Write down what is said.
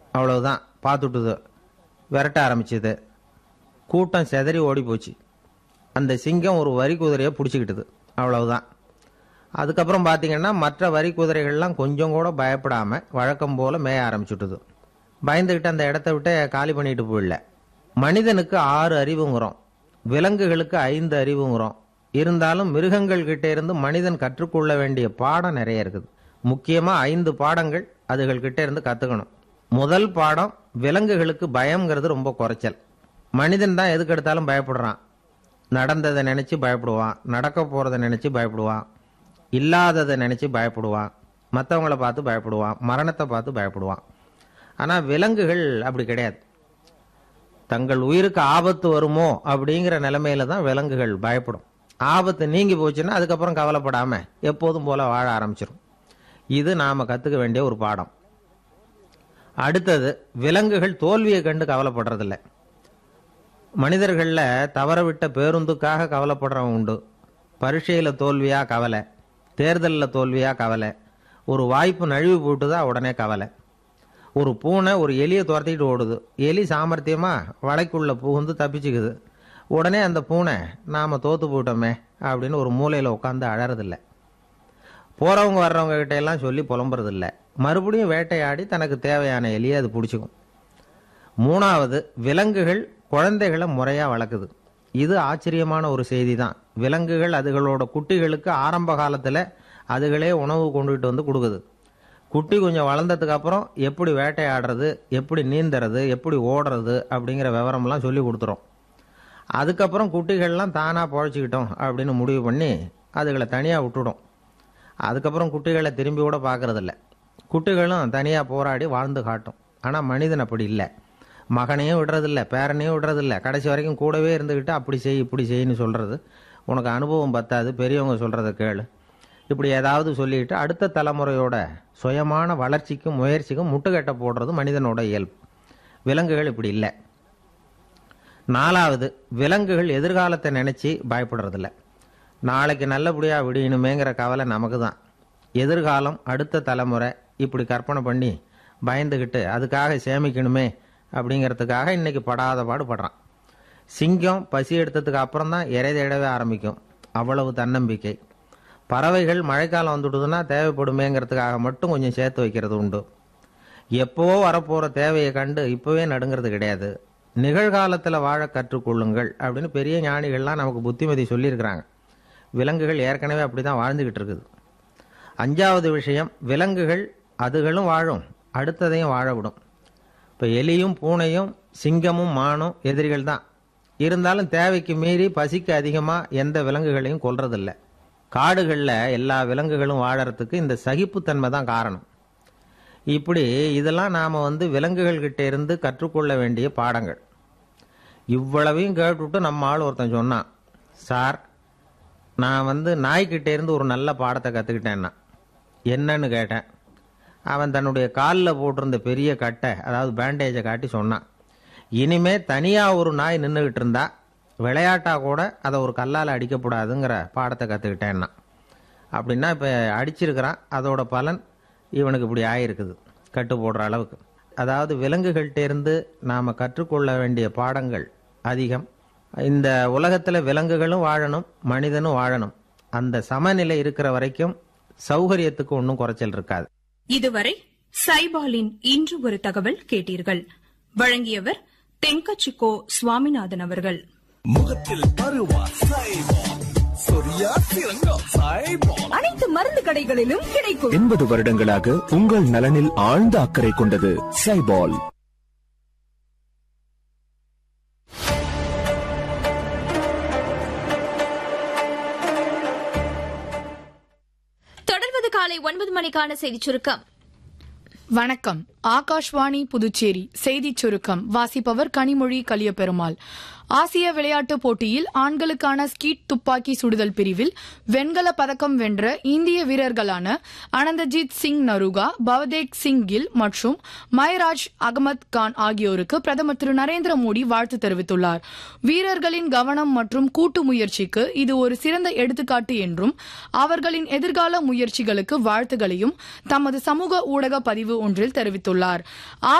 அவ்வளவுதான் பார்த்துட்டுது விரட்ட ஆரம்பிச்சுது கூட்டம் செதறி ஓடி போச்சு அந்த சிங்கம் ஒரு வரி குதிரையை பிடிச்சிக்கிட்டுது அவ்வளவுதான் அதுக்கப்புறம் பார்த்தீங்கன்னா மற்ற வரி குதிரைகள்லாம் கொஞ்சம் கூட பயப்படாமல் வழக்கம் போல் மேய ஆரம்பிச்சுட்டுது பயந்துக்கிட்டு அந்த இடத்த விட்டு காலி பண்ணிட்டு போயிடல மனிதனுக்கு ஆறு அறிவுங்கிறோம் விலங்குகளுக்கு ஐந்து அறிவுங்கிறோம் இருந்தாலும் மிருகங்கள் கிட்ட இருந்து மனிதன் கற்றுக்கொள்ள வேண்டிய பாடம் நிறைய இருக்குது முக்கியமாக ஐந்து பாடங்கள் அதுகள் கிட்ட இருந்து கற்றுக்கணும் முதல் பாடம் விலங்குகளுக்கு பயம்ங்கிறது ரொம்ப குறைச்சல் மனிதன் தான் எதுக்கு எடுத்தாலும் பயப்படுறான் நடந்ததை நினச்சி பயப்படுவான் நடக்க போகிறத நினச்சி பயப்படுவான் இல்லாததை நினச்சி பயப்படுவான் மற்றவங்கள பார்த்து பயப்படுவான் மரணத்தை பார்த்து பயப்படுவான் ஆனால் விலங்குகள் அப்படி கிடையாது தங்கள் உயிருக்கு ஆபத்து வருமோ அப்படிங்கிற நிலைமையில தான் விலங்குகள் பயப்படும் ஆபத்து நீங்கி போச்சுன்னா அதுக்கப்புறம் கவலைப்படாமல் எப்போதும் போல வாழ ஆரம்பிச்சிடும் இது நாம் கற்றுக்க வேண்டிய ஒரு பாடம் அடுத்தது விலங்குகள் தோல்வியை கண்டு கவலைப்படுறதில்ல மனிதர்களில் தவறவிட்ட பேருந்துக்காக கவலைப்படுறவன் உண்டு பரீட்சையில் தோல்வியா கவலை தேர்தலில் தோல்வியா கவலை ஒரு வாய்ப்பு நழுவி போட்டுதா உடனே கவலை ஒரு பூனை ஒரு எலியை துரத்திட்டு ஓடுது எலி சாமர்த்தியமாக வலைக்குள்ளே புகுந்து தப்பிச்சுக்குது உடனே அந்த பூனை நாம் தோத்து போயிட்டோமே அப்படின்னு ஒரு மூலையில் உட்காந்து அழறதில்ல போகிறவங்க வர்றவங்க கிட்ட எல்லாம் சொல்லி புலம்புறதில்ல மறுபடியும் வேட்டையாடி தனக்கு தேவையான எலியை அது பிடிச்சிக்கும் மூணாவது விலங்குகள் குழந்தைகளை முறையாக வளர்க்குது இது ஆச்சரியமான ஒரு செய்தி தான் விலங்குகள் அதுகளோட குட்டிகளுக்கு ஆரம்ப காலத்தில் அதுகளே உணவு கொண்டுகிட்டு வந்து கொடுக்குது குட்டி கொஞ்சம் வளர்ந்ததுக்கு அப்புறம் எப்படி வேட்டையாடுறது எப்படி நீந்துறது எப்படி ஓடுறது அப்படிங்கிற விவரம்லாம் சொல்லி கொடுத்துரும் அதுக்கப்புறம் குட்டிகள்லாம் தானாக பொழைச்சிக்கிட்டோம் அப்படின்னு முடிவு பண்ணி அதுகளை தனியாக விட்டுடும் அதுக்கப்புறம் குட்டிகளை திரும்பி கூட பார்க்கறதில்ல குட்டிகளும் தனியாக போராடி வாழ்ந்து காட்டும் ஆனால் மனிதன் அப்படி இல்லை மகனையும் விடுறதில்ல பேரனையும் விடுறதில்ல கடைசி வரைக்கும் கூடவே இருந்துக்கிட்டு அப்படி செய் இப்படி செய்யின்னு சொல்கிறது உனக்கு அனுபவம் பத்தாது பெரியவங்க சொல்கிறத கேளு இப்படி ஏதாவது சொல்லிட்டு அடுத்த தலைமுறையோட சுயமான வளர்ச்சிக்கும் முயற்சிக்கும் முட்டுக்கட்டை போடுறது மனிதனோட இயல்பு விலங்குகள் இப்படி இல்லை நாலாவது விலங்குகள் எதிர்காலத்தை நினச்சி பயப்படுறதில்ல நாளைக்கு நல்லபடியாக விடியணுமேங்கிற கவலை நமக்கு தான் எதிர்காலம் அடுத்த தலைமுறை இப்படி கற்பனை பண்ணி பயந்துக்கிட்டு அதுக்காக சேமிக்கணுமே அப்படிங்கிறதுக்காக இன்னைக்கு படாத பாடுபடுறான் சிங்கம் பசி எடுத்ததுக்கு அப்புறம் தான் இறை தேடவே ஆரம்பிக்கும் அவ்வளவு தன்னம்பிக்கை பறவைகள் மழைக்காலம் வந்துடுதுன்னா தேவைப்படுமேங்கிறதுக்காக மட்டும் கொஞ்சம் சேர்த்து வைக்கிறது உண்டு எப்போவோ வரப்போகிற தேவையை கண்டு இப்போவே நடுங்கிறது கிடையாது நிகழ்காலத்தில் வாழ கற்றுக்கொள்ளுங்கள் அப்படின்னு பெரிய ஞானிகள்லாம் நமக்கு புத்திமதி சொல்லியிருக்கிறாங்க விலங்குகள் ஏற்கனவே அப்படி தான் வாழ்ந்துக்கிட்டு இருக்குது அஞ்சாவது விஷயம் விலங்குகள் அதுகளும் வாழும் அடுத்ததையும் வாழ விடும் இப்போ எலியும் பூனையும் சிங்கமும் மானும் எதிரிகள் தான் இருந்தாலும் தேவைக்கு மீறி பசிக்கு அதிகமாக எந்த விலங்குகளையும் கொல்றதில்ல காடுகளில் எல்லா விலங்குகளும் வாழறதுக்கு இந்த சகிப்புத்தன்மை தான் காரணம் இப்படி இதெல்லாம் நாம் வந்து விலங்குகள்கிட்ட இருந்து கற்றுக்கொள்ள வேண்டிய பாடங்கள் இவ்வளவையும் கேட்டுவிட்டு நம்ம ஆள் ஒருத்தன் சொன்னான் சார் நான் வந்து நாய்கிட்ட இருந்து ஒரு நல்ல பாடத்தை கற்றுக்கிட்டேன்னா என்னன்னு கேட்டேன் அவன் தன்னுடைய காலில் போட்டிருந்த பெரிய கட்டை அதாவது பேண்டேஜை காட்டி சொன்னான் இனிமே தனியாக ஒரு நாய் நின்றுக்கிட்டு இருந்தா விளையாட்டா கூட அதை ஒரு கல்லால் அடிக்கப்படாதுங்கிற பாடத்தை கற்றுக்கிட்டேன்னா அப்படின்னா இப்போ அடிச்சிருக்கிறான் அதோட பலன் இவனுக்கு இப்படி ஆயிருக்குது கட்டு போடுற அளவுக்கு அதாவது விலங்குகள்கிட்ட இருந்து நாம் கற்றுக்கொள்ள வேண்டிய பாடங்கள் அதிகம் இந்த உலகத்தில் விலங்குகளும் வாழணும் மனிதனும் வாழணும் அந்த சமநிலை இருக்கிற வரைக்கும் சௌகரியத்துக்கு ஒன்றும் குறைச்சல் இருக்காது இதுவரை சைபாலின் இன்று ஒரு தகவல் கேட்டீர்கள் வழங்கியவர் தென்கச்சிக்கோ சுவாமிநாதன் அவர்கள் முகத்தில் பருவா சைபால் சொரியா சிறங்கா சைபால் அனைத்து மருந்து கடைகளிலும் கிடைக்கும் எண்பது வருடங்களாக உங்கள் நலனில் ஆழ்ந்த அக்கறை கொண்டது சைபால் தொடர்வது காலை ஒன்பது மணிக்கான செய்திச் சுருக்கம் வணக்கம் ஆகாஷ்வாணி புதுச்சேரி செய்திச் சுருக்கம் வாசிப்பவர் கனிமொழி கலியபெருமாள் ஆசிய விளையாட்டுப் போட்டியில் ஆண்களுக்கான ஸ்கீட் துப்பாக்கி சுடுதல் பிரிவில் வெண்கல பதக்கம் வென்ற இந்திய வீரர்களான அனந்தஜித் சிங் நருகா பவதேக் சிங் கில் மற்றும் மைராஜ் அகமது கான் ஆகியோருக்கு பிரதமர் திரு நரேந்திர மோடி வாழ்த்து தெரிவித்துள்ளார் வீரர்களின் கவனம் மற்றும் கூட்டு முயற்சிக்கு இது ஒரு சிறந்த எடுத்துக்காட்டு என்றும் அவர்களின் எதிர்கால முயற்சிகளுக்கு வாழ்த்துகளையும் தமது சமூக ஊடக பதிவு ஒன்றில் தெரிவித்துள்ளார்